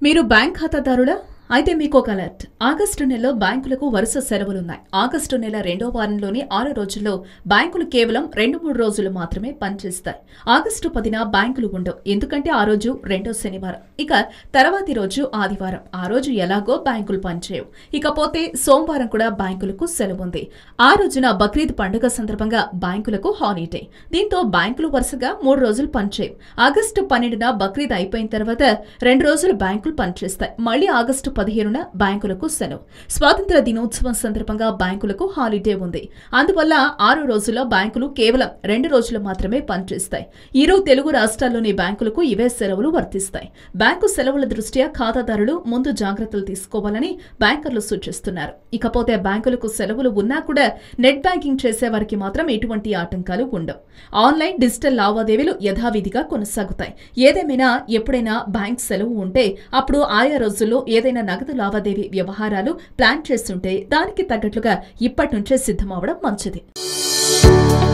మీరు బ్యాంక్ ఖాతాదారులా అయితే మీకు ఒక అలర్ట్ ఆగస్టు నెలలో బ్యాంకులకు వరుస సెలవులున్నాయి ఆగస్టు నెల రెండో వారంలోని ఆరు రోజుల్లో బ్యాంకులు కేవలం రెండు మూడు రోజులు మాత్రమే పనిచేస్తాయి ఆగస్టు పదిన బ్యాంకులు ఉండవు ఎందుకంటే ఆ రోజు రెండో శనివారం ఇక తర్వాతి రోజు ఆదివారం ఆ రోజు ఎలాగో బ్యాంకులు పనిచేయవు ఇకపోతే సోమవారం కూడా బ్యాంకులకు సెలవు ఉంది ఆ రోజున బక్రీద్ పండుగ సందర్భంగా బ్యాంకులకు హాలిడే దీంతో బ్యాంకులు వరుసగా మూడు రోజులు పనిచేయవు ఆగస్టు పన్నెండున బక్రీద్ అయిపోయిన తర్వాత రెండు రోజులు బ్యాంకులు పనిచేస్తాయి మళ్ళీ ఆగస్టు పదిహేనున బ్యాంకులకు సెలవు స్వాతంత్ర దినోత్సవం సందర్భంగా బ్యాంకులకు హాలిడే ఉంది అందువల్ల ఆరు రోజుల్లో బ్యాంకులు కేవలం రెండు రోజులు మాత్రమే పనిచేస్తాయి ఇరు తెలుగు రాష్ట్రాల్లోని బ్యాంకులకు ఇవే సెలవులు వర్తిస్తాయి బ్యాంకు సెలవుల దృష్ట్యా ఖాతాదారులు ముందు జాగ్రత్తలు తీసుకోవాలని బ్యాంకర్లు సూచిస్తున్నారు ఇకపోతే బ్యాంకులకు సెలవులు ఉన్నా కూడా నెట్ బ్యాంకింగ్ చేసే వారికి మాత్రం ఎటువంటి ఆటంకాలు ఉండవు ఆన్లైన్ డిజిటల్ లావాదేవీలు యథావిధిగా కొనసాగుతాయి ఏదేమైనా ఎప్పుడైనా బ్యాంక్ సెలవు ఉంటే అప్పుడు ఆయా రోజుల్లో ఏదైనా నగదు లావాదేవీ వ్యవహారాలు ప్లాన్ చేస్తుంటే దానికి తగ్గట్లుగా ఇప్పటి నుంచే సిద్ధమవడం మంచిది